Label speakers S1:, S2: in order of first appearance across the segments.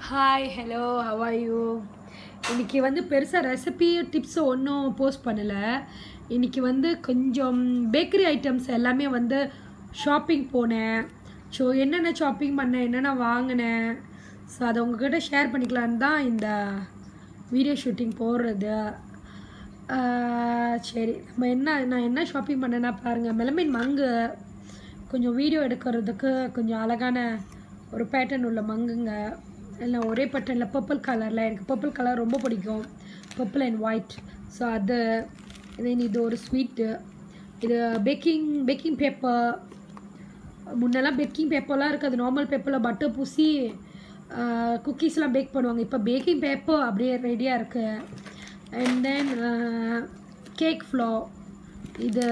S1: hi hello how are you இன்னைக்கு வந்து பெருசாக ரெசிபி டிப்ஸ் ஒன்றும் போஸ்ட் பண்ணலை இன்னைக்கு வந்து கொஞ்சம் பேக்கரி ஐட்டம்ஸ் எல்லாமே வந்து ஷாப்பிங் போனேன் ஸோ என்னென்ன ஷாப்பிங் பண்ணேன் என்னென்ன வாங்கினேன் ஸோ அதை உங்ககிட்ட ஷேர் பண்ணிக்கலான்னு தான் இந்த வீடியோ ஷூட்டிங் போடுறது ஆஹ் சரி நம்ம என்ன நான் என்ன ஷாப்பிங் பண்ணேன்னா பாருங்கள் மெலமின் மங்கு கொஞ்சம் வீடியோ எடுக்கிறதுக்கு கொஞ்சம் அழகான ஒரு பேட்டர்ன் உள்ள மங்குங்க எல்லாம் ஒரே பேட்டர்னில் பர்பிள் கலரில் எனக்கு பர்பிள் கலர் ரொம்ப பிடிக்கும் பர்பிள் அண்ட் ஒயிட் ஸோ அது தென் இது ஒரு ஸ்வீட்டு இது பேக்கிங் பேக்கிங் பேப்பர் முன்னெல்லாம் பேக்கிங் பேப்பர்லாம் இருக்குது நார்மல் பேப்பரில் பட்டர் பூசி குக்கீஸ்லாம் பேக் பண்ணுவாங்க இப்போ பேக்கிங் பேப்பர் அப்படியே ரெடியாக இருக்குது அண்ட் தென் கேக் ஃப்ளோ இது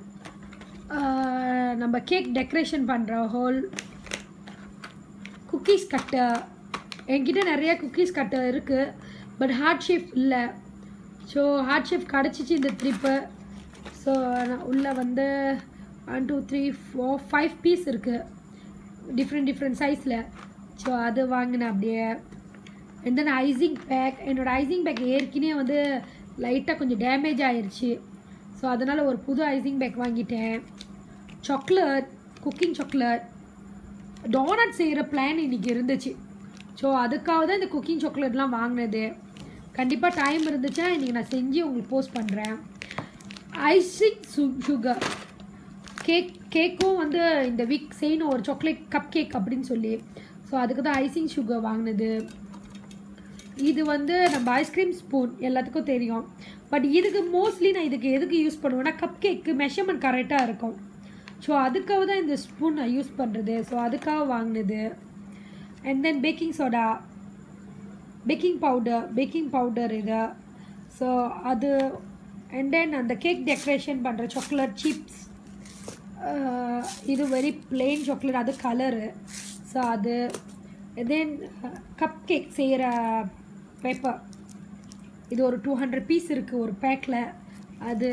S1: ஆஹ், நம்ம கேக் டெக்கரேஷன் பண்ணுற ஹோல் குக்கீஸ் கட்டர் என்கிட்ட நிறைய குக்கீஸ் கட்டர் இருக்குது பட் ஹார்ட் ஷேப் இல்லை ஸோ ஹார்ட் ஷேப் கிடச்சிச்சு இந்த ட்ரிப்பு ஸோ நான் உள்ளே வந்து one two three four five piece இருக்குது டிஃப்ரெண்ட் டிஃப்ரெண்ட் சைஸில் ஸோ அது வாங்கினேன் அப்படியே அண்ட் தென் ஐசிங் பேக் என்னோடய ஐசிங் பேக் ஏற்கனவே வந்து லைட்டாக கொஞ்சம் டேமேஜ் ஆயிருச்சு ஸோ அதனால் ஒரு புது ஐசிங் பேக் வாங்கிட்டேன் சாக்லேட் குக்கிங் சாக்லேட் டோனட் செய்கிற பிளான் இன்னைக்கு இருந்துச்சு ஸோ அதுக்காக தான் இந்த குக்கிங் சாக்லேட்லாம் வாங்கினது கண்டிப்பாக டைம் இருந்துச்சுன்னா இன்றைக்கி நான் செஞ்சு உங்களுக்கு போஸ்ட் பண்ணுறேன் ஐசிங் சு சுகர் கேக் கேக்கும் வந்து இந்த வீக் செய்யணும் ஒரு சாக்லேட் கப் கேக் அப்படின்னு சொல்லி ஸோ அதுக்கு தான் ஐசிங் சுகர் வாங்கினது இது வந்து நம்ம ஐஸ்கிரீம் ஸ்பூன் எல்லாத்துக்கும் தெரியும் பட் இதுக்கு மோஸ்ட்லி நான் இதுக்கு எதுக்கு யூஸ் பண்ணுவேன்னா கப் கேக்கு மெஷர்மெண்ட் கரெக்டாக இருக்கும் ஸோ அதுக்காக தான் இந்த ஸ்பூன் நான் யூஸ் பண்ணுறது ஸோ அதுக்காக வாங்கினது and then baking soda baking powder baking powder இது ஸோ அது அண்ட் தென் அந்த கேக் டெக்கரேஷன் பண்ணுற சாக்லேட் சிப்ஸ் இது வெரி பிளெயின் சாக்லேட் அது கலரு ஸோ அது தென் கப் கேக் செய்கிற பேப்பர் இது ஒரு டூ ஹண்ட்ரட் பீஸ் இருக்குது ஒரு பேக்கில் அது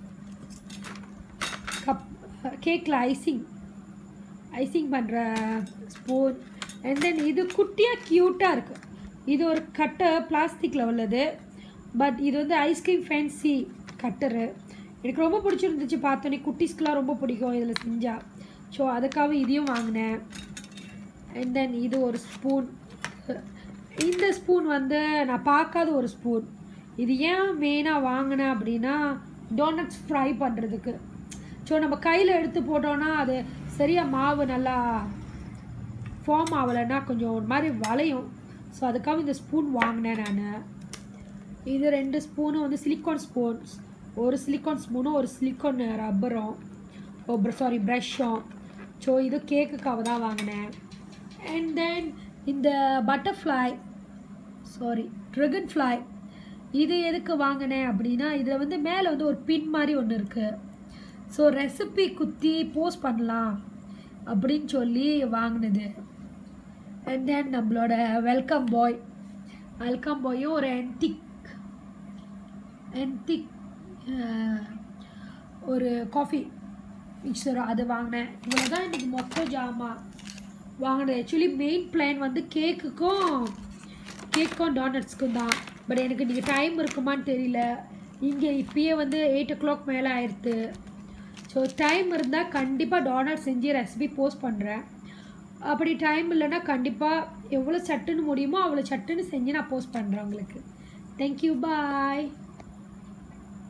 S1: கப் கேக்கில் ஐசிங் ஐசிங் பண்ணுற ஸ்பூன் அண்ட் தென் இது குட்டியாக க்யூட்டாக இருக்குது இது ஒரு கட்டர் பிளாஸ்டிக்கில் உள்ளது பட் இது வந்து ஐஸ்கிரீம் ஃபேன்சி கட்டரு எனக்கு ரொம்ப பிடிச்சிருந்துச்சு பார்த்தோன்னே குட்டீஸ்க்கெலாம் ரொம்ப பிடிக்கும் இதில் செஞ்சால் ஸோ அதுக்காக இதையும் வாங்கினேன் அண்ட் தென் இது ஒரு ஸ்பூன் இந்த ஸ்பூன் வந்து நான் பார்க்காத ஒரு ஸ்பூன் இது ஏன் மெயினாக வாங்கினேன் அப்படின்னா டோனட்ஸ் ஃப்ரை பண்ணுறதுக்கு ஸோ நம்ம கையில் எடுத்து போட்டோன்னா அது சரியாக மாவு நல்லா ஃபார்ம் ஆகலைன்னா கொஞ்சம் ஒரு மாதிரி வளையும் ஸோ அதுக்காக இந்த ஸ்பூன் வாங்கினேன் நான் இது ரெண்டு ஸ்பூனும் வந்து சிலிக்கான் ஸ்பூன்ஸ் ஒரு சிலிக்கான் ஸ்பூனும் ஒரு சிலிக்கான் ரப்பரும் ஓ சாரி ப்ரஷ்ஷும் ஸோ இது கேக்குக்காக தான் வாங்கினேன் அண்ட் தென் இந்த பட்டர்ஃப்ளை சாரி ட்ரகன் ஃப்ளை இது எதுக்கு வாங்கினேன் அப்படின்னா இதில் வந்து மேலே வந்து ஒரு பின் மாதிரி ஒன்று இருக்குது ஸோ ரெசிபி குத்தி போஸ்ட் பண்ணலாம் அப்படின்னு சொல்லி வாங்கினது அண்ட் தென் நம்மளோட வெல்கம் பாய் வெல்கம் பாயும் ஒரு ஆன்டிக் ஆன்டிக் ஒரு காஃபி மிக்சர் அது வாங்கினேன் இவ்வளோ தான் இன்றைக்கி மொத்த ஜாமான் வாங்கினது ஆக்சுவலி மெயின் பிளான் வந்து கேக்குக்கும் கேக்கும் டானட்ஸ்க்கும் தான் பட் எனக்கு இன்றைக்கி டைம் இருக்குமான்னு தெரியல இங்கே இப்பயே வந்து எயிட் ஓ கிளாக் மேலே ஆயிடுத்து ஸோ டைம் இருந்தால் கண்டிப்பாக டானட் செஞ்சு ரெசிபி போஸ்ட் பண்ணுறேன் அப்படி டைம் இல்லைன்னா கண்டிப்பாக எவ்வளோ சட்டுன்னு முடியுமோ அவ்வளோ சட்டுன்னு செஞ்சு நான் போஸ்ட் பண்ணுறேன் உங்களுக்கு தேங்க்யூ பாய்